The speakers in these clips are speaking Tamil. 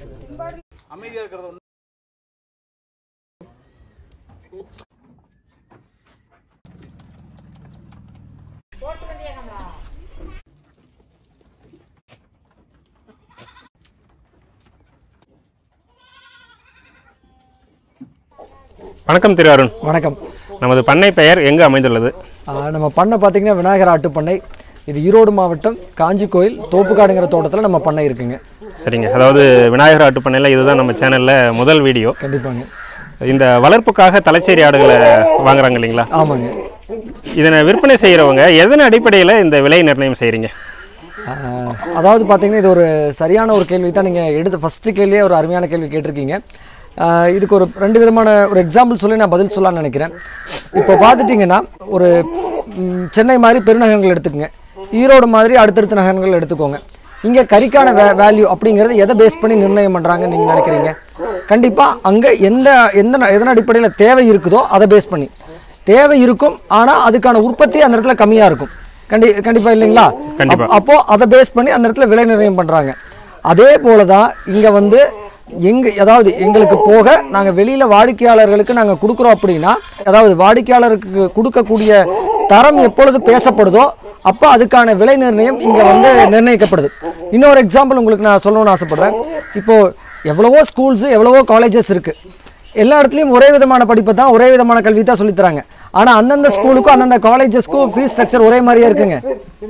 அமைதியா இருக்கிறது ஒண்ணு வணக்கம் திரு அருண் வணக்கம் நமது பண்ணை பெயர் எங்கு அமைந்துள்ளது ஆ, நம்ம பண்ணை பார்த்தீங்கன்னா விநாயகர் ஆட்டு பண்ணை இது ஈரோடு மாவட்டம் காஞ்சி கோயில் தோப்புக்காடுங்கிற தோட்டத்தில் நம்ம பண்ணை இருக்குங்க சரிங்க அதாவது விநாயகர் ஆட்டு பண்ணையில் இதுதான் நம்ம சேனலில் முதல் வீடியோ கண்டிப்பாங்க இந்த வளர்ப்புக்காக தலைச்சேரி ஆடுகளை வாங்குறாங்க இல்லைங்களா ஆமாங்க இதனை விற்பனை செய்கிறவங்க எதன் அடிப்படையில் இந்த விலை நிர்ணயம் செய்கிறீங்க ஆ, அதாவது பார்த்தீங்கன்னா இது ஒரு சரியான ஒரு கேள்வி தான் நீங்கள் எடுத்த ஃபஸ்ட்டு கேள்வியே ஒரு அருமையான கேள்வி கேட்டிருக்கீங்க ஆ, இதுக்கு ஒரு ரெண்டு விதமான ஒரு எக்ஸாம்பிள் சொல்லி நான் பதில் சொல்லலாம்னு நினைக்கிறேன் இப்போ பார்த்துட்டிங்கன்னா ஒரு ம், சென்னை மாதிரி பெருநகரங்கள் எடுத்துக்கோங்க ஈரோடு மாதிரி அடுத்தடுத்த நகரங்கள் எடுத்துக்கோங்க இங்கே கறிக்கான வே வேல்யூ அப்படிங்கிறது எதை பேஸ் பண்ணி நிர்ணயம் பண்ணுறாங்கன்னு நீங்கள் நினைக்கிறீங்க கண்டிப்பாக அங்கே எந்த எந்த ந- எதன் அடிப்படையில் தேவை இருக்குதோ அதை பேஸ் பண்ணி தேவை இருக்கும் ஆனால் அதுக்கான உற்பத்தி அந்த இடத்துல கம்மியாக இருக்கும் கண்டி கண்டிப்பாக இல்லைங்களா கண்டிப்பா. அப்- அப்போ அதை பேஸ் பண்ணி அந்த இடத்துல விலை நிர்ணயம் பண்றாங்க அதே போல தான் இங்க வந்து எங்க அதாவது எங்களுக்கு போக நாங்க வெளியில வாடிக்கையாளர்களுக்கு நாங்க கொடுக்குறோம் அப்படின்னா அதாவது வாடிக்கையாளருக்கு கொடுக்கக்கூடிய தரம் எப்பொழுது பேசப்படுதோ அப்போ அதுக்கான விலை நிர்ணயம் இங்க வந்து நிர்ணயிக்கப்படுது இன்னொரு எக்ஸாம்பிள் உங்களுக்கு நான் சொல்லணும்னு ஆசைப்படுறேன் இப்போ எவ்வளவோ ஸ்கூல்ஸ் எவ்வளவோ காலேஜஸ் இருக்கு எல்லா இடத்துலையும் ஒரே விதமான படிப்பை தான் ஒரே விதமான கல்வி தான் சொல்லித் தராங்க ஆனா அந்தந்த ஸ்கூலுக்கும் அந்தந்த காலேஜஸ்க்கும் ஃபீஸ் ஸ்ட்ரக்சர் ஒரே மாதிரியே இருக்குங்க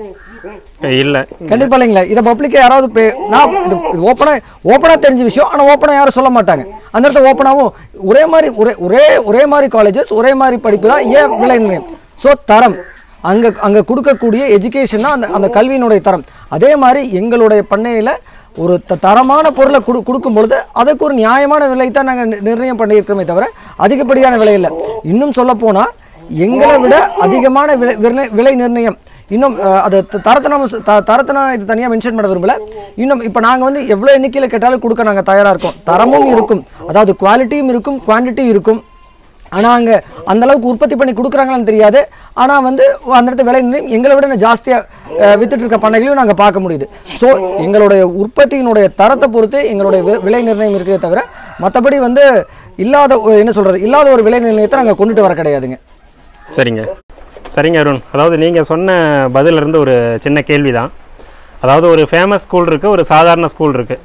இல்லை கண்டிப்பா இல்லைங்களா இதை பப்ளிக்கா யாராவது பே- நான் இது ஓப்பனா ஓப்பனா தெரிஞ்ச விஷயம் ஆனா ஓப்பனா யாரும் சொல்ல மாட்டாங்க அந்த இடத்துல ஓப்பனாவும் ஒரே மாதிரி ஒரே ஒரே ஒரே மாதிரி காலேஜஸ் ஒரே மாதிரி படிப்பு தான் ஏன் விலை நிர்ணயம் ஸோ தரம் அங்க அங்க கொடுக்கக்கூடிய எஜுகேஷன் தான் அந்த அந்த கல்வியினுடைய தரம் அதே மாதிரி எங்களுடைய பண்ணையில ஒரு த- தரமான பொருளை கொடு கொடுக்கும் பொழுது அதுக்கு ஒரு நியாயமான விலை தான் நாங்கள் நிர்ணயம் பண்ணியிருக்கிறோமே தவிர அதிகப்படியான விலை இல்லை இன்னும் சொல்ல போனா எங்களை விட அதிகமான விலை விலை- விலை நிர்ணயம் இன்னும் அஹ், அது த- தரத்தை நம்ம ச- த- தரத்தை நான் இது தனியாக மென்ஷன் பண்ண விரும்பல இன்னும் இப்போ நாங்கள் வந்து எவ்வளோ எண்ணிக்கையில் கேட்டாலும் கொடுக்க நாங்கள் தயாராக இருக்கோம் தரமும் இருக்கும் அதாவது குவாலிட்டியும் இருக்கும் குவான்டிட்டி இருக்கும் ஆனால் அங்கே அந்த அளவுக்கு உற்பத்தி பண்ணி கொடுக்குறாங்களான்னு தெரியாது ஆனால் வந்து அந்த இடத்துல விலை நிர்ணயம் எங்களை விட இன்னும் ஜாஸ்தியாக வித்துட்டு இருக்க பண்ணைகளையும் நாங்கள் பார்க்க முடியுது ஸோ எங்களுடைய உற்பத்தியினுடைய தரத்தை பொறுத்து எங்களுடைய வி- விலை நிர்ணயம் இருக்கிறதே தவிர மற்றபடி வந்து இல்லாத ஒரு- என்ன சொல்கிறது இல்லாத ஒரு விலை நிர்ணயத்தை நாங்கள் கொண்டுட்டு வர கிடையாதுங்க சரிங்க சரிங்க அருண் அதாவது நீங்கள் சொன்ன பதிலிருந்து ஒரு சின்ன கேள்வி தான் அதாவது ஒரு ஃபேமஸ் ஸ்கூல் இருக்குது ஒரு சாதாரண ஸ்கூல் இருக்குது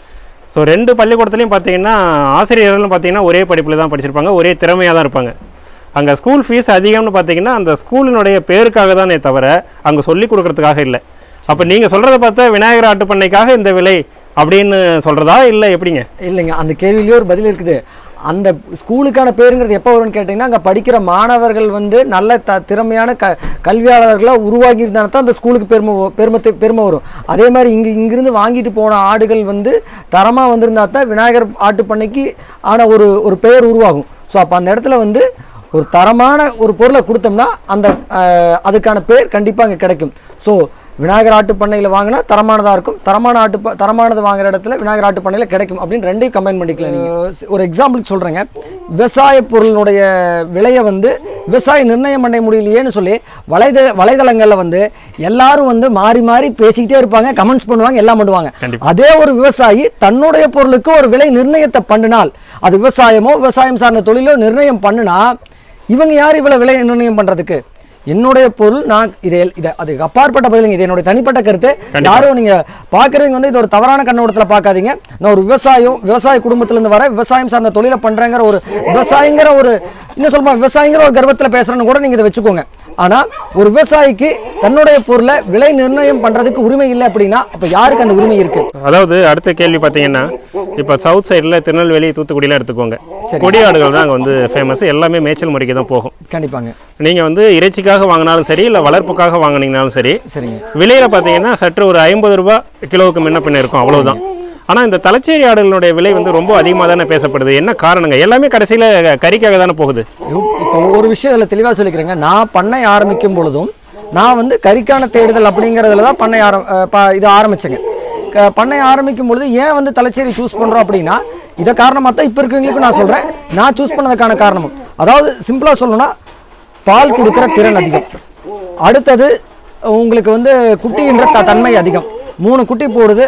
ஸோ ரெண்டு பள்ளிக்கூடத்துலையும் பார்த்தீங்கன்னா ஆசிரியர்களும் பார்த்தீங்கன்னா ஒரே படிப்பில் தான் படிச்சிருப்பாங்க ஒரே திறமையாக தான் இருப்பாங்க அங்கே ஸ்கூல் ஃபீஸ் அதிகம்னு பார்த்தீங்கன்னா அந்த ஸ்கூலினுடைய பேருக்காக தானே தவிர அங்கே சொல்லி கொடுக்கறதுக்காக இல்லை அப்போ நீங்கள் சொல்கிறத பார்த்தா விநாயகர் ஆட்டு பண்ணைக்காக இந்த விலை அப்படின்னு சொல்கிறதா இல்லை எப்படிங்க இல்லைங்க அந்த கேள்வியிலேயே ஒரு பதில் இருக்குது அந்த ஸ்கூலுக்கான பேருங்கிறது எப்போ வரும்னு கேட்டிங்கன்னா அங்கே படிக்கிற மாணவர்கள் வந்து நல்ல த திறமையான க கல்வியாளர்களாக உருவாகி இருந்தால் தான் அந்த ஸ்கூலுக்கு பெருமை வ- பெருமத்தை பெருமை வரும் அதே மாதிரி இங்கே இங்கிருந்து வாங்கிட்டு போன ஆடுகள் வந்து தரமாக வந்திருந்தா தான் விநாயகர் ஆட்டு பண்ணைக்கு ஆன ஒரு ஒரு பெயர் உருவாகும் ஸோ அப்போ அந்த இடத்துல வந்து ஒரு தரமான ஒரு பொருளை கொடுத்தோம்னா அந்த அஹ், அதுக்கான பேர் கண்டிப்பாக அங்கே கிடைக்கும் ஸோ விநாயகர் ஆட்டு பண்ணையில் வாங்கினா தரமானதாக இருக்கும் தரமான ஆட்டு ப- தரமானது வாங்குற இடத்துல விநாயகர் ஆட்டு பண்ணையில் கிடைக்கும் அப்படின்னு ரெண்டையும் கம்பைன் பண்ணிக்கலாம் நீங்கள் ஒரு எக்ஸாம்பிள் சொல்கிறேங்க விவசாய பொருளினுடைய விலையை வந்து விவசாய நிர்ணயம் பண்ண முடியலையேன்னு சொல்லி வலைதள வலைதளங்களில் வந்து எல்லாரும் வந்து மாறி மாறி பேசிக்கிட்டே இருப்பாங்க கமெண்ட்ஸ் பண்ணுவாங்க எல்லாம் பண்ணுவாங்க கண்டிப்பா. அதே ஒரு விவசாயி தன்னுடைய பொருளுக்கு ஒரு விலை நிர்ணயத்தை பண்ணினால் அது விவசாயமோ விவசாயம் சார்ந்த தொழிலோ நிர்ணயம் பண்ணுனா இவங்க யார் இவ்வளவு விலை நிர்ணயம் பண்றதுக்கு என்னுடைய பொருள் நான் இதை இதை அதுக்கு அப்பாற்பட்ட பதிலுங்க இது என்னுடைய தனிப்பட்ட கருத்து யாரும் நீங்க பாக்குறவங்க வந்து இது ஒரு தவறான கண்ணோட்டத்துல பார்க்காதீங்க நான் ஒரு விவசாயம் விவசாய குடும்பத்துல இருந்து வர விவசாயம் சார்ந்த தொழிலை பண்றேங்கிற ஒரு விவசாயிங்கிற ஒரு இன்னும் சொல்லுமா விவசாயிங்கிற ஒரு கர்வத்துல பேசுறேன்னு கூட நீங்க இதை வச்சுக்கோங்க ஆனா ஒரு விவசாயிக்கு தன்னுடைய பொருளை விலை நிர்ணயம் பண்றதுக்கு உரிமை இல்லை அப்படின்னா அப்ப யாருக்கு அந்த உரிமை இருக்கு அதாவது அடுத்த கேள்வி பார்த்தீங்கன்னா இப்போ சவுத் சைடில் திருநெல்வேலி தூத்துக்குடியில் எடுத்துக்கோங்க கொடியாடுகள் தான் அங்கே வந்து ஃபேமஸ் எல்லாமே மேய்ச்சல் முறைக்கு தான் போகும் கண்டிப்பாங்க நீங்கள் வந்து இறைச்சிக்காக வாங்கினாலும் சரி இல்லை வளர்ப்புக்காக வாங்கினீங்கனாலும் சரி சரிங்க விலையில் பார்த்தீங்கன்னா சற்று ஒரு ஐம்பது ரூபாய் கிலோவுக்கு முன்ன பின்ன இருக்கும் அவ்வளவுதான் ஆனால் இந்த தலைச்சேரி ஆடுகளுடைய விலை வந்து ரொம்ப அதிகமாக தானே பேசப்படுது என்ன காரணங்க எல்லாமே கடைசியில் கறிக்காக தானே போகுது இப்போ ஒரு விஷயம் இதில் தெளிவாக சொல்லிக்கிறேங்க நான் பண்ணை ஆரம்பிக்கும் பொழுதும் நான் வந்து கறிக்கான தேடுதல் அப்படிங்கிறதுல தான் பண்ணை ஆரம் அஹ் ப- இது ஆரம்பிச்சேங்க க- பண்ணை ஆரம்பிக்கும் பொழுது ஏன் வந்து தலைச்சேரி சூஸ் பண்ணுறோம் அப்படின்னா இதை காரணமாக தான் இப்போ இருக்கிறவங்களுக்கும் நான் சொல்கிறேன் நான் சூஸ் பண்ணதுக்கான காரணமும் அதாவது சிம்பிளாக சொல்லணும்னா பால் கொடுக்குற திறன் அதிகம் அடுத்தது உங்களுக்கு வந்து குட்டின்ற த தன்மை அதிகம் மூணு குட்டி போடுது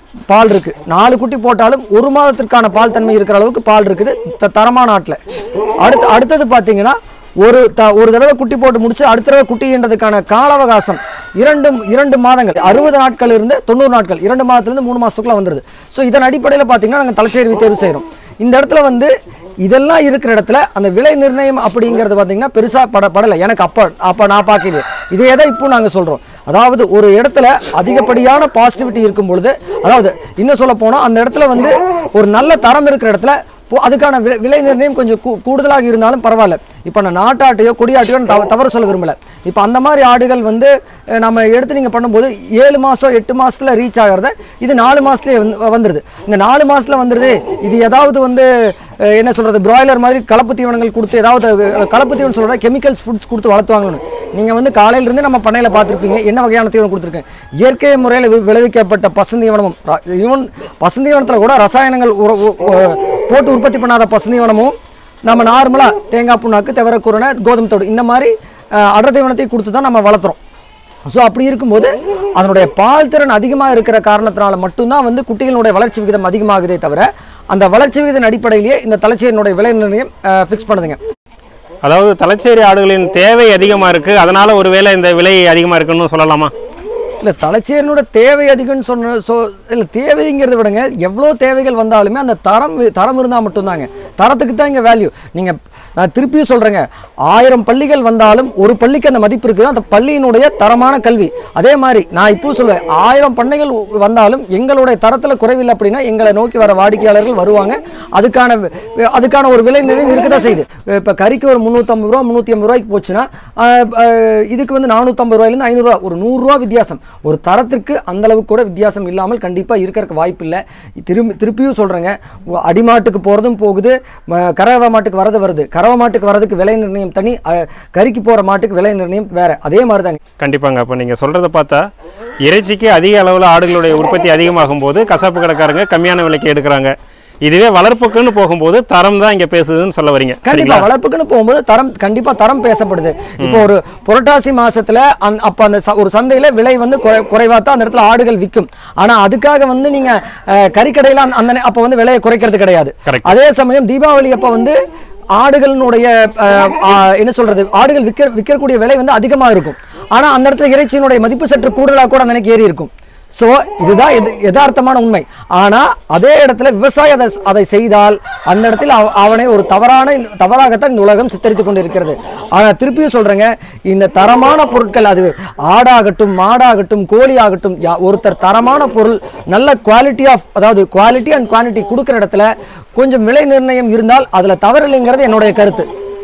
பால் இருக்கு நாலு குட்டி போட்டாலும் ஒரு மாதத்திற்கான பால் தன்மை இருக்கிற அளவுக்கு பால் இருக்குது த- தரமான ஆட்டில் அடுத்து அடுத்தது பார்த்தீங்கன்னா ஒரு த ஒரு தடவை குட்டி போட்டு முடிச்சு அடுத்த தடவை குட்டின்றதுக்கான கால அவகாசம் இரண்டு இரண்டு மாதங்கள் அறுபது நாட்கள் இருந்து தொண்ணூறு நாட்கள் இரண்டு மாதத்துலேருந்து மூணு மாதத்துக்குள்ள வந்துடுது ஸோ இதன் அடிப்படையில் பார்த்தீங்கன்னா நாங்கள் தலைச்சேர்வி தேர்வு செய்கிறோம் இந்த இடத்துல வந்து இதெல்லாம் இருக்கிற இடத்துல அந்த விலை நிர்ணயம் அப்படிங்கிறது பார்த்தீங்கன்னா பெருசாக பட படலை எனக்கு அப்போ அப்போ நான் பார்க்கலையே இதே தான் இப்போ நாங்கள் சொல்கிறோம் அதாவது ஒரு இடத்துல அதிகப்படியான பாசிட்டிவிட்டி இருக்கும் பொழுது அதாவது இன்னும் சொல்ல போனால் அந்த இடத்துல வந்து ஒரு நல்ல தரம் இருக்கிற இடத்துல போ- அதுக்கான விலை விலை நிர்ணயம் கொஞ்சம் கூ- கூடுதலாக இருந்தாலும் பரவாயில்ல இப்போ நான் நாட்டாட்டையோ கொடியாட்டையோ நான் தவ தவறு சொல்ல விரும்பல இப்போ அந்த மாதிரி ஆடுகள் வந்து அஹ், நம்ம எடுத்து நீங்கள் பண்ணும்போது ஏழு மாதம் எட்டு மாசத்துல ரீச் ஆகிறத இது நாலு மாதத்துலேயே வந்து வந்துடுது இந்த நாலு மாசத்துல வந்துடுது இது ஏதாவது வந்து அஹ், என்ன சொல்கிறது பிராய்லர் மாதிரி கலப்பு தீவனங்கள் கொடுத்து ஏதாவது அஹ், கலப்பு தீவனம் சொல்கிற கெமிக்கல்ஸ் ஃபுட்ஸ் கொடுத்து வளர்த்துவாங்கன்னு நீங்கள் வந்து காலையிலேருந்து நம்ம பண்ணையில் பார்த்துருப்பீங்க என்ன வகையான தீவனம் கொடுத்துருக்கேன் இயற்கை முறையில் வி- விளைவிக்கப்பட்ட பசுந்தீவனமும் ஈவன் பசுந்தீவனத்தில் கூட ரசாயனங்கள் உர- உ- உ- போட்டு உற்பத்தி பண்ணாத பசுந்தீவனமும் நம்ம நார்மலாக தேங்காய் புண்ணாக்கு தெவரக்குருணை கோதுமை தோடு இந்த மாதிரி அஹ், அடர் தீவனத்தை கொடுத்து தான் நம்ம வளர்த்துறோம் ஸோ அப்படி இருக்கும்போது அதனுடைய பால் திறன் அதிகமாக இருக்கிற காரணத்தினால மட்டும்தான் வந்து குட்டிகளுடைய வளர்ச்சி விகிதம் அதிகமாகுதே தவிர அந்த வளர்ச்சி விகிதம் அடிப்படையிலேயே இந்த தலைச்சீரனுடைய விலை நிர்ணயம் ஃபிக்ஸ் பண்ணுதுங்க அதாவது தலைச்சேரி ஆடுகளின் தேவை அதிகமாக இருக்குது அதனால் ஒருவேளை இந்த விலை அதிகமாக இருக்குன்னு சொல்லலாமா இல்லை தலைச்சேரனோட தேவை அதிகம்னு சொன்ன சொ இல்லை தேவைங்கிறத விடுங்க எவ்வளோ தேவைகள் வந்தாலுமே அந்த தரம் வி- தரம் இருந்தால் மட்டும்தாங்க தரத்துக்கு தான் இங்கே வேல்யூ நீங்கள் நான் திருப்பியும் சொல்கிறேங்க ஆயிரம் பள்ளிகள் வந்தாலும் ஒரு பள்ளிக்கு அந்த மதிப்பு இருக்குது அந்த பள்ளியினுடைய தரமான கல்வி அதே மாதிரி நான் இப்போ சொல்லுவேன் ஆயிரம் பண்ணைகள் வந்தாலும் எங்களுடைய தரத்தில் குறைவில்லை அப்படின்னா எங்களை நோக்கி வர வாடிக்கையாளர்கள் வருவாங்க அதுக்கான வி- அதுக்கான ஒரு விலை நிலையம் இருக்க தான் செய்யுது இப்போ கறிக்கு ஒரு முந்நூற்றம்பது ரூபா முந்நூற்றி ஐம்பது ரூபாய்க்கு போச்சுன்னா ஆஹ், ஆஹ், இதுக்கு வந்து நானூற்றம்பது ரூபாயிலேருந்து ஐநூறுரூவா ஒரு நூறுரூவா வித்தியாசம் ஒரு தரத்திற்கு அந்த அளவுக்கு கூட வித்தியாசம் இல்லாமல் கண்டிப்பாக இருக்கிறதுக்கு வாய்ப்பு இல்லை திரும்பி திருப்பியும் சொல்கிறேங்க அடிமாட்டுக்கு போகிறதும் போகுது ம- கறவை மாட்டுக்கு வரது வருது கறவை மாட்டுக்கு வரதுக்கு விலை நிர்ணயம் தனி அஹ், கறிக்கு போகிற மாட்டுக்கு விலை நிர்ணயம் வேற அதே மாதிரி தாங்க கண்டிப்பாங்க அப்போ நீங்கள் சொல்கிறத பார்த்தா இறைச்சிக்கு அதிக அளவில் ஆடுகளுடைய உற்பத்தி அதிகமாகும் போது கசாப்பு கடைக்காரங்க கம்மியான விலைக்கு எடுக்கிறாங்க இதுவே வளர்ப்புக்குன்னு போகும்போது தரம் தான் இங்கே பேசுதுன்னு சொல்ல வரீங்க கண்டிப்பா சரிங்களா வளர்ப்புக்குன்னு போகும்போது தரம் கண்டிப்பா தரம் பேசப்படுது இப்போ ஒரு புரட்டாசி மாசத்துல அந்த அப்ப அந்த ச- ஒரு சந்தையில விலை வந்து குறை குறைவா தான் அந்த இடத்துல ஆடுகள் விற்கும் ஆனா அதுக்காக வந்து நீங்க அஹ், கறிக்கடையில அந்த- அந்த நே- அப்ப வந்து விலையை குறைக்கிறது கிடையாது Correct. அதே சமயம் தீபாவளி அப்ப வந்து ஆடுகளினுடைய அஹ், ஆ, என்ன சொல்றது ஆடுகள் விற்க விற்கக்கூடிய விலை வந்து அதிகமா இருக்கும் ஆனா அந்த இடத்துல இறைச்சியினுடைய மதிப்பு சற்று கூடுதலா கூட அந்த அன்னைக்கு ஏறி இருக்கும் ஸோ இதுதான் எது யதார்த்தமான உண்மை ஆனா அதே இடத்துல விவசாயி அதை அதை செய்தால் அந்த இடத்துல அவ- அவனை ஒரு தவறான இந்த- தவறாகத்தான் இந்த உலகம் சித்தரித்து கொண்டிருக்கிறது ஆனா திருப்பியும் சொல்றேங்க இந்த தரமான பொருட்கள் அது ஆடாகட்டும் மாடாகட்டும் கோழி ஆகட்டும் யா- ஒருத்தர் தரமான பொருள் நல்ல குவாலிட்டி ஆஃப் அதாவது குவாலிட்டி அண்ட் குவான்டிட்டி கொடுக்குற இடத்துல கொஞ்சம் விலை நிர்ணயம் இருந்தால் அதுல தவறில்லைங்கிறது என்னுடைய கருத்து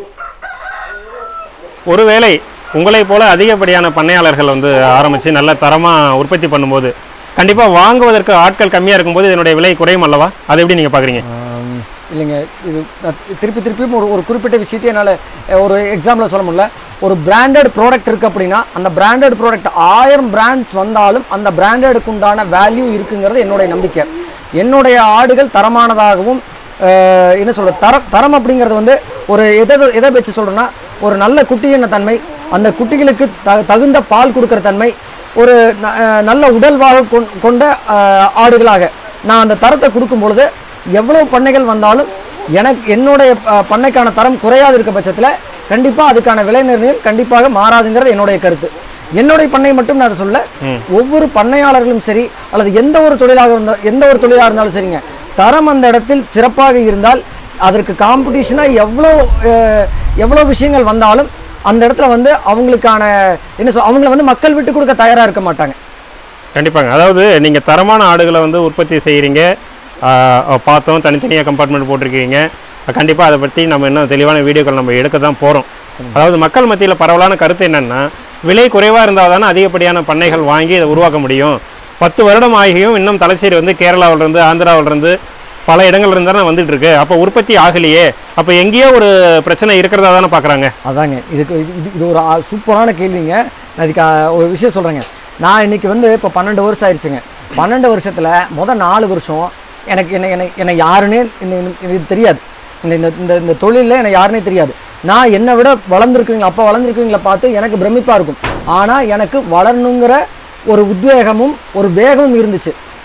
ஒருவேளை உங்களை போல அதிகப்படியான பண்ணையாளர்கள் வந்து ஆரம்பித்து நல்ல தரமாக உற்பத்தி பண்ணும்போது கண்டிப்பாக வாங்குவதற்கு ஆட்கள் கம்மியாக இருக்கும்போது இதனுடைய விலை குறையும் அல்லவா அதை எப்படி நீங்கள் பார்க்குறீங்க ஆம், இல்லைங்க இது நான் திருப்பி திருப்பியும் ஒரு ஒரு குறிப்பிட்ட விஷயத்தை என்னால் ஒரு எக்ஸாம்பிள் சொல்ல முடியல ஒரு பிராண்டட் ப்ராடக்ட் இருக்குது அப்படின்னா அந்த பிராண்டட் ப்ராடக்ட் ஆயிரம் பிராண்ட்ஸ் வந்தாலும் அந்த பிராண்டடுக்கு உண்டான வேல்யூ இருக்குங்கிறது என்னுடைய நம்பிக்கை என்னுடைய ஆடுகள் தரமானதாகவும் அஹ், என்ன சொல்கிறது தரம் தரம் அப்படிங்கிறது வந்து ஒரு எதை எதை வச்சு சொல்கிறேன்னா ஒரு நல்ல குட்டியின தன்மை அந்த குட்டிகளுக்கு த தகுந்த பால் கொடுக்குற தன்மை ஒரு ந- அஹ், நல்ல உடல்வாக கொண்- கொண்ட அஹ், ஆடுகளாக நான் அந்த தரத்தை கொடுக்கும் பொழுது எவ்வளவு பண்ணைகள் வந்தாலும் எனக்கு என்னுடைய அஹ், பண்ணைக்கான தரம் குறையாது இருக்க பட்சத்தில் கண்டிப்பாக அதுக்கான விலை நிர்ணயம் கண்டிப்பாக மாறாதுங்கிறது என்னுடைய கருத்து என்னுடைய பண்ணை மட்டும் நான் அதை சொல்ல ஒவ்வொரு பண்ணையாளர்களும் சரி அல்லது எந்த ஒரு தொழிலாக இருந்தால் எந்த ஒரு தொழிலாக இருந்தாலும் சரிங்க தரம் அந்த இடத்தில் சிறப்பாக இருந்தால் அதற்கு காம்படிஷனாக எவ்வளோ அஹ், எவ்வளோ விஷயங்கள் வந்தாலும் அந்த இடத்துல வந்து அவங்களுக்கான என்ன சொல் அவங்கள வந்து மக்கள் விட்டு கொடுக்க தயாராக இருக்க மாட்டாங்க கண்டிப்பாங்க அதாவது நீங்கள் தரமான ஆடுகளை வந்து உற்பத்தி செய்கிறீங்க பார்த்தோம் தனித்தனியாக கம்பார்ட்மெண்ட் போட்டிருக்கீங்க கண்டிப்பாக அதை பற்றி நம்ம இன்னும் தெளிவான வீடியோக்கள் நம்ம எடுக்க தான் போகிறோம் அதாவது மக்கள் மத்தியில் பரவலான கருத்து என்னென்னா விலை குறைவாக இருந்தால் தானே அதிகப்படியான பண்ணைகள் வாங்கி இதை உருவாக்க முடியும் பத்து வருடம் ஆகியும் இன்னும் தலைச்சேரி வந்து கேரளாவிலிருந்து ஆந்திராவிலிருந்து பல இடங்கள்ல இருந்து தானே வந்துட்டு இருக்கு அப்போ உற்பத்தி ஆகலையே அப்போ எங்கேயோ ஒரு பிரச்சனை இருக்கிறதா தானே பார்க்குறாங்க அதாங்க இதுக்கு இது இது- இது ஒரு ஆ- சூப்பரான கேள்விங்க நான் இதுக்கு ஆ, ஒரு விஷயம் சொல்கிறேங்க நான் இன்னைக்கு வந்து இப்போ பன்னெண்டு வருஷம் ஆயிடுச்சுங்க பன்னெண்டு வருஷத்தில் மொதல் நாலு வருஷம் எனக்கு என்னை என்னை என்னை யாருன்னே இந்த- இந்த- இது தெரியாது இந்த இந்த இந்த இந்த தொழிலில் எனக்கு யாருனே தெரியாது நான் என்னை விட வளர்ந்துருக்குவீங்களா அப்போ வளர்ந்துருக்குவீங்களா பார்த்து எனக்கு பிரமிப்பாக இருக்கும் ஆனால் எனக்கு வளரணுங்கிற ஒரு உத்வேகமும் ஒரு வேகமும் இருந்துச்சு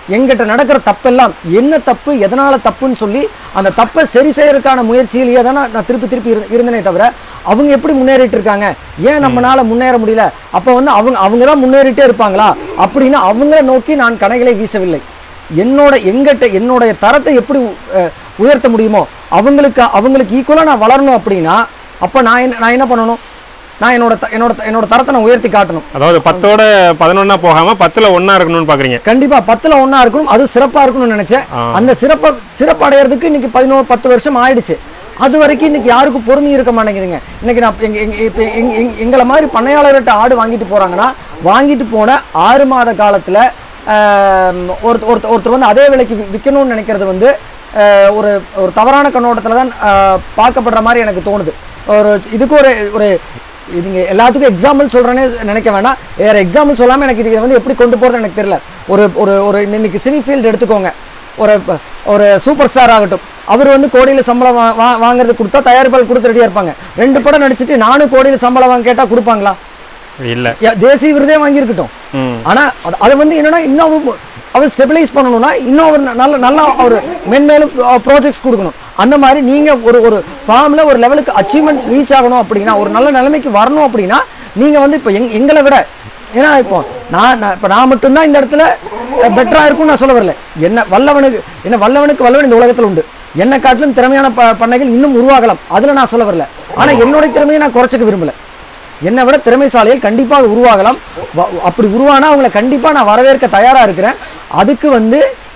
எங்கிட்ட நடக்கிற தப்பெல்லாம் என்ன தப்பு எதனால தப்புன்னு சொல்லி அந்த தப்பை சரி செய்யறதுக்கான முயற்சியிலேயே தானே நான் திருப்பி திருப்பி இரு- இருந்தனே தவிர அவங்க எப்படி முன்னேறிட்டு இருக்காங்க ஏன் நம்மனால முன்னேற முடியல அப்போ வந்து அவங்க அவங்க தான் முன்னேறிட்டே இருப்பாங்களா அப்படின்னு அவங்கள நோக்கி நான் கணைகளை வீசவில்லை என்னோட எங்கிட்ட என்னுடைய தரத்தை எப்படி அஹ், உயர்த்த முடியுமோ அவங்களுக்கு அவங்களுக்கு ஈக்குவலாக நான் வளரணும் அப்படின்னா அப்போ நான் என்ன நான் என்ன பண்ணணும் நான் என்னோட த- என்னோட த- என்னோட தரத்தை நான் உயர்த்தி காட்டணும் அதாவது பத்தோட பதினொன்னா போகாம பத்துல ஒண்ணா இருக்கணும்னு பாக்குறீங்க கண்டிப்பா பத்துல ஒண்ணா இருக்கணும் அது சிறப்பா இருக்கணும்னு நினைச்சேன் ஆ. அந்த சிறப்பை சிறப்பு அடையறதுக்கு இன்னைக்கு பதினோரு பத்து வருஷம் ஆயிடுச்சு அது வரைக்கும் இன்னைக்கு யாருக்கும் பொறுமை இருக்க மாட்டேங்குதுங்க இன்னைக்கு நான் எங்க எங்க இப்போ எங்க- எங்க- எங்களை மாதிரி பண்ணையாளர்கிட்ட ஆடு வாங்கிட்டு போறாங்கன்னா வாங்கிட்டு போன ஆறு மாத காலத்துல ஆம், ஒருத்த ஒருத்த ஒருத்தர் வந்து அதே விலைக்கு வி- விற்கணும்னு நினைக்கிறது வந்து ஆஹ், ஒரு ஒரு தவறான கண்ணோட்டத்தில் தான் ஆஹ், பார்க்கப்படுற மாதிரி எனக்கு தோணுது ஒரு இதுக்கு ஒரு ஒரு இதுங்க எல்லாத்துக்கும் எக்ஸாம்பிள் சொல்கிறேன்னு நினைக்க வேணாம் வேறு எக்ஸாம்பிள் சொல்லாமல் எனக்கு இது வந்து எப்படி கொண்டு போகிறது எனக்கு தெரியல ஒரு ஒரு ஒரு இன்னைக்கு சினி ஃபீல்டு எடுத்துக்கோங்க ஒரு ப- ஒரு சூப்பர் ஸ்டார் ஆகட்டும் அவர் வந்து கோடியில் சம்பளம் வா வா- வாங்குறது கொடுத்தா தயாரிப்பாளர் கொடுத்து ரெடியாக இருப்பாங்க ரெண்டு படம் நடிச்சிட்டு நானும் கோடியில் சம்பளம் வாங்க கேட்டால் கொடுப்பாங்களா இல்ல யா- தேசிய விருதே வாங்கியிருக்கட்டும் ம் ஆனா அது அதை வந்து என்னன்னா இன்னும் அவர் அவர் ஸ்டெபிலைஸ் பண்ணணும்னா இன்னும் அவர் ந- நல்ல நல்லா அவர் மென்மேலும் ப்ராஜெக்ட்ஸ் கொடுக்கணும் அந்த மாதிரி நீங்க ஒரு ஒரு ஃபார்ம்ல ஒரு லெவலுக்கு அச்சீவ்மெண்ட் ரீச் ஆகணும் அப்படின்னா ஒரு நல்ல நிலைமைக்கு வரணும் அப்படின்னா நீங்க வந்து இப்போ எங் எங்களை விட ஏன்னா இப்போ நான் நான் இப்போ நான் மட்டும்தான் இந்த இடத்துல பெட்டரா இருக்கும்னு நான் சொல்ல வரல என்ன வல்லவனுக்கு என்ன வல்லவனுக்கு வல்லவன் இந்த உலகத்துல உண்டு என்னை காட்டிலும் திறமையான ப பண்ணைகள் இன்னும் உருவாகலாம் அதுல நான் சொல்ல வரல ஆனா என்னுடைய திறமையை நான் குறைச்சிக்க விரும்பல என்னை விட திறமைசாலிகள் கண்டிப்பாக உருவாகலாம் வ- அப்படி உருவானா அவங்கள கண்டிப்பாக நான் வரவேற்க தயாராக இருக்கிறேன் அதுக்கு வந்து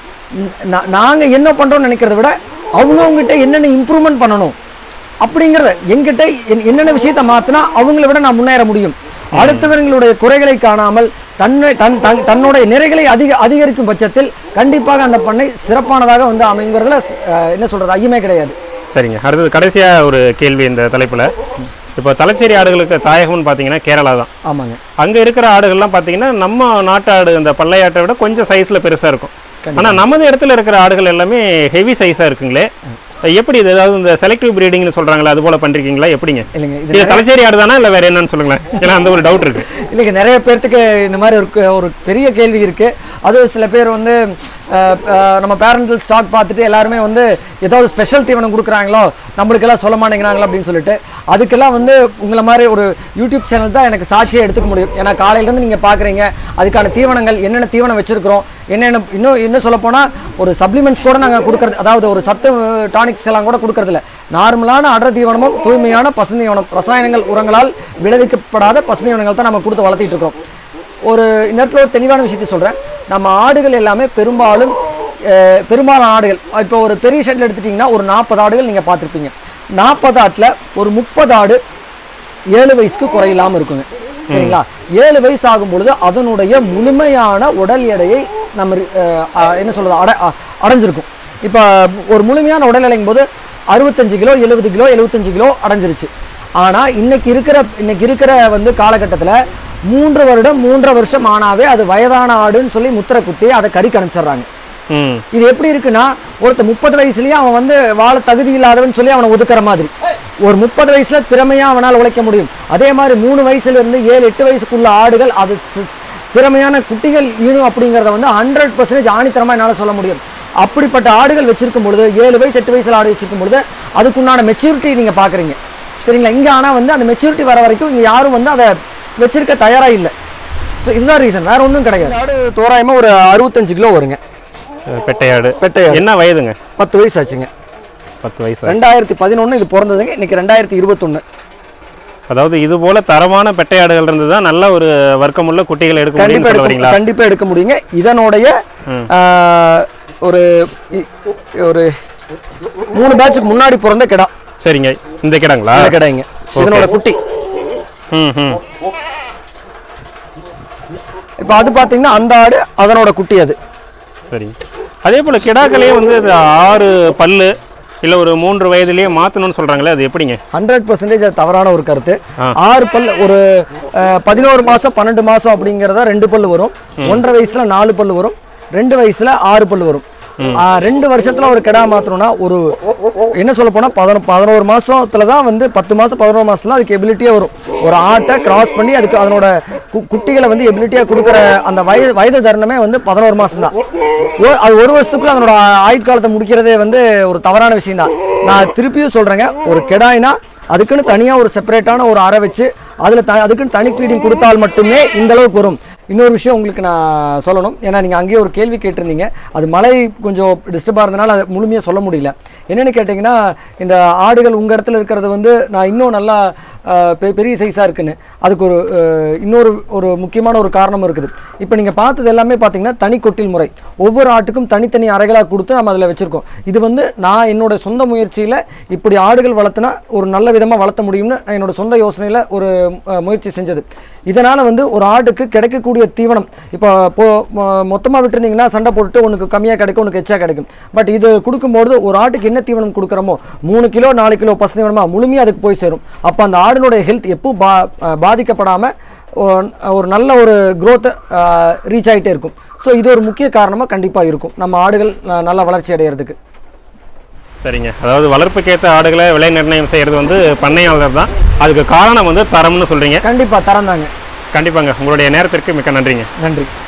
ந- நாங்க என்ன பண்றோம்னு நினைக்கிறத விட அவங்க அவங்ககிட்ட என்னென்ன இம்ப்ரூவ்மெண்ட் பண்ணணும் அப்படிங்கிறத எங்கிட்ட என்- என்னென்ன விஷயத்த மாத்தினா அவங்கள விட நான் முன்னேற முடியும் அடுத்தவர்களுடைய குறைகளை காணாமல் தன்னை தன் தன் தன்னுடைய நிறைகளை அதிக அதிகரிக்கும் பட்சத்தில் கண்டிப்பாக அந்த பண்ணை சிறப்பானதாக வந்து அமைங்கிறதுல அஹ், என்ன சொல்றது ஐயமே கிடையாது சரிங்க அடுத்தது கடைசியா ஒரு கேள்வி இந்த தலைப்புல இப்போ தலைச்சேரி ஆடுகளுக்கு தாயகம்னு பார்த்தீங்கன்னா கேரளா தான் ஆமாங்க அங்க இருக்கிற ஆடுகள்லாம் பார்த்தீங்கன்னா நம்ம நாட்டு ஆடு இந்த பல்லையாட்டை விட கொஞ்சம் சைஸ்ல பெருசா இருக்கும் ஆனா நமது இடத்துல இருக்கிற ஆடுகள் எல்லாமே ஹெவி சைஸா இருக்குங்களே எப்படி இது ஏதாவது இந்த செலக்டிவ் பிரீடிங்னு சொல்றாங்களா அது போல பண்றீங்களா எப்படிங்க இல்லைங்க இது இது தலைச்சேரி ஆடு தானா இல்ல வேற என்னன்னு சொல்லுங்களேன் ஏன்னா அந்த ஒரு டவுட் இருக்கு இல்லைங்க நிறைய பேர்த்துக்கு இந்த மாதிரி ஒரு கு- ஒரு பெரிய கேள்வி இருக்கு அது சில பேர் வந்து அஹ், அஹ், நம்ம பேரண்டல் ஸ்டாக் பார்த்துட்டு எல்லாருமே வந்து ஏதாவது ஸ்பெஷல் தீவனம் கொடுக்குறாங்களோ நம்மளுக்கெல்லாம் சொல்ல மாட்டேங்கிறாங்களோ அப்படின்னு சொல்லிட்டு அதுக்கெல்லாம் வந்து உங்களை மாதிரி ஒரு யூடியூப் சேனல் தான் எனக்கு சாட்சியை எடுத்துக்க முடியும் ஏன்னா காலையிலேருந்து நீங்கள் பார்க்குறீங்க அதுக்கான தீவனங்கள் என்னென்ன தீவனம் வச்சிருக்கிறோம் என்னென்ன இன்னும் இன்னும் சொல்ல போனால் ஒரு சப்ளிமெண்ட்ஸ் கூட நாங்கள் கொடுக்கறது அதாவது ஒரு சத்து டானிக்ஸ் எல்லாம் கூட கொடுக்கறதில்ல நார்மலான அடர் தீவனமும் தூய்மையான பசுந்தீவனம் ரசாயனங்கள் உரங்களால் விளைவிக்கப்படாத பசுந்தீவனங்கள் தான் நம்ம கொடுத்து வளர்த்திட்டு இருக்கோம் ஒரு இந்த இடத்துல ஒரு தெளிவான விஷயத்தை சொல்கிறேன் நம்ம ஆடுகள் எல்லாமே பெரும்பாலும் அஹ், பெரும்பாலான ஆடுகள் இப்போ ஒரு பெரிய ஷெட்டில் எடுத்துட்டிங்கன்னா ஒரு நாற்பது ஆடுகள் நீங்கள் பார்த்துருப்பீங்க நாற்பது ஆட்டில் ஒரு முப்பது ஆடு ஏழு வயசுக்கு குறையில்லாமல் இருக்குங்க சரிங்களா ஏழு வயசு ஆகும் பொழுது அதனுடைய முழுமையான உடல் எடையை நம்ம அஹ், அஹ், என்ன சொல்றது அட அ- அடைஞ்சிருக்கும் இப்போ ஒரு முழுமையான உடல் எடைங்கும் போது அறுபத்தஞ்சு கிலோ எழுபது கிலோ எழுபத்தஞ்சு கிலோ அடைஞ்சிருச்சு ஆனால் இன்னைக்கு இருக்கிற இன்னைக்கு இருக்கிற வந்து காலகட்டத்தில் மூன்று வருடம் மூன்றரை வருஷம் ஆனாவே அது வயதான ஆடுன்னு சொல்லி முத்திரை குத்தி அதை கறிக்கு அனுப்பிச்சிடுறாங்க ம் இது எப்படி இருக்குன்னா ஒருத்தர் முப்பது வயசுலயே அவன் வந்து வாழ தகுதி இல்லாதவன் சொல்லி அவனை ஒதுக்குற மாதிரி ஒரு முப்பது வயசுல திறமையா அவனால் உழைக்க முடியும் அதே மாதிரி மூணு வயசுல இருந்து ஏழு எட்டு வயசுக்குள்ள ஆடுகள் அது சி- திறமையான குட்டிகள் ஈனும் அப்படிங்கிறத வந்து ஹண்ட்ரட் பர்சன்டேஜ் ஆணித்தரமா என்னால் சொல்ல முடியும் அப்படிப்பட்ட ஆடுகள் வச்சிருக்கும் பொழுது ஏழு வயசு எட்டு வயசுல ஆடு வச்சிருக்கும் பொழுது அதுக்குண்டான மெச்சூரிட்டி நீங்க பாக்குறீங்க சரிங்களா இங்க ஆனா வந்து அந்த மெச்சூரிட்டி வர வரைக்கும் இங்க யாரும் வந்து அதை வச்சிருக்க தயாரா இல்லை ஸோ இதுதான் ரீசன் வேற ஒன்றும் கிடையாது ஆடு தோராயமா ஒரு அறுபத்தஞ்சு கிலோ வருங்க அஹ் பெட்டையாடு பெட்டையாடு. என்ன வயதுங்க பத்து வயசு ஆச்சுங்க பத்து வயசு ஆச்சு. ரெண்டாயிரத்தி பதினொன்று இது பிறந்ததுங்க இன்னைக்கு ரெண்டாயிரத்தி இருபத்தொன்று அதாவது இது போல தரமான பெட்டையாடுகள் இருந்து தான் நல்ல ஒரு வர்க்கமுள்ள குட்டிகள் எடுக்க முடியும்னு கண்டிப்பா சொல்ல எடுக்க வரீங்களா கண்டிப்பா எடுக்க முடியுங்க இதனுடைய ம். ஆஹ், ஒரு இ- ஒரு மூணு பேட்சுக்கு முன்னாடி பிறந்த கிடா சரிங்க இந்த கிடங்களா இந்த கிடாய்ங்க இதனோட குட்டி ம் ம் இப்போ அது பார்த்தீங்கன்னா அந்த ஆடு அதனோட குட்டி அது சரி அதே போல கிடாக்களையே வந்து இது ஆறு பல்லு இல்ல ஒரு மூன்று வயதிலேயே மாத்தணும்னு சொல்றாங்களே அது எப்படிங்க ஹண்ட்ரட் பர்சன்டேஜ் அது தவறான ஒரு கருத்து ஆ. ஆறு பல் ஒரு அஹ், பதினோரு மாசம் பன்னெண்டு மாசம் அப்படிங்கிறத ரெண்டு பல்லு வரும் ஒன்றரை வயசுல நாலு பல்லு வரும் ரெண்டு வயசுல ஆறு பல்லு வரும் ஆ, ரெண்டு வருஷத்துல ஒரு கிடா மாத்தணும்னா ஒரு என்ன சொல்ல போனா பதினொ பதினோரு மாசத்துல தான் வந்து பத்து மாசம் பதினோரு மாசத்துல அதுக்கு எபிலிட்டியே வரும் ஒரு ஆட்டை கிராஸ் பண்ணி அதுக்கு அதனோட கு- குட்டிகளை வந்து எபிலிட்டியா கொடுக்குற அந்த வயது வயது தருணமே வந்து பதினோரு மாசம் தான் அது ஒரு வருஷத்துக்குள்ள அதனோட ஆயுட்காலத்தை முடிக்கிறதே வந்து ஒரு தவறான விஷயம் தான் நான் திருப்பியும் சொல்றேங்க ஒரு கெடாய்னா அதுக்குன்னு தனியா ஒரு செப்பரேட்டான ஒரு அறை வச்சு அதுல த அதுக்குன்னு தனி ஃபீடிங் கொடுத்தால் மட்டுமே இந்த அளவுக்கு வரும் இன்னொரு விஷயம் உங்களுக்கு நான் சொல்லணும் ஏன்னா நீங்கள் அங்கேயே ஒரு கேள்வி கேட்டிருந்தீங்க அது மழை கொஞ்சம் டிஸ்டர்பாக இருந்தனால அதை முழுமையாக சொல்ல முடியல என்னென்னு கேட்டிங்கன்னா இந்த ஆடுகள் உங்கள் இடத்துல இருக்கிறது வந்து நான் இன்னும் நல்லா அஹ், பெ- பெரிய சைஸாக இருக்குன்னு அதுக்கு ஒரு அஹ், இன்னொரு ஒரு முக்கியமான ஒரு காரணமும் இருக்குது இப்போ நீங்கள் பார்த்தது எல்லாமே பார்த்தீங்கன்னா தனி கொட்டில் முறை ஒவ்வொரு ஆட்டுக்கும் தனித்தனி அறைகளாக கொடுத்து நம்ம அதில் வச்சுருக்கோம் இது வந்து நான் என்னோட சொந்த முயற்சியில் இப்படி ஆடுகள் வளர்த்துனா ஒரு நல்ல விதமாக வளர்த்த முடியும்னு நான் என்னோட சொந்த யோசனையில் ஒரு அஹ், முயற்சி செஞ்சது இதனால் வந்து ஒரு ஆட்டுக்கு கிடைக்கக்கூடிய தீவனம் இப்போ போ மொத்தமாக விட்டுருந்தீங்கன்னா சண்டை போட்டுட்டு உனக்கு கம்மியாக கிடைக்கும் உனக்கு எச்சா கிடைக்கும் பட் இது கொடுக்கும்போது ஒரு ஆட்டுக்கு என்ன தீவனம் கொடுக்குறோமோ மூணு கிலோ நாலு கிலோ பசு தீவனமா முழுமையாக அதுக்கு போய் சேரும் அப்போ அந்த ஆடினுடைய ஹெல்த் எப்போ பா பாதிக்கப்படாமல் ஒரு நல்ல ஒரு growth ரீச் ஆகிட்டே இருக்கும் ஸோ இது ஒரு முக்கிய காரணமாக கண்டிப்பாக இருக்கும் நம்ம ஆடுகள் அஹ், நல்ல வளர்ச்சி அடையிறதுக்கு சரிங்க அதாவது வளர்ப்புக்கேற்ற ஆடுகளை விலை நிர்ணயம் செய்கிறது வந்து பண்ணையாளர் தான் அதுக்கு காரணம் வந்து தரம்னு சொல்கிறீங்க கண்டிப்பாக தரந்தாங்க கண்டிப்பாங்க உங்களுடைய நேரத்திற்கு மிக்க நன்றிங்க நன்றி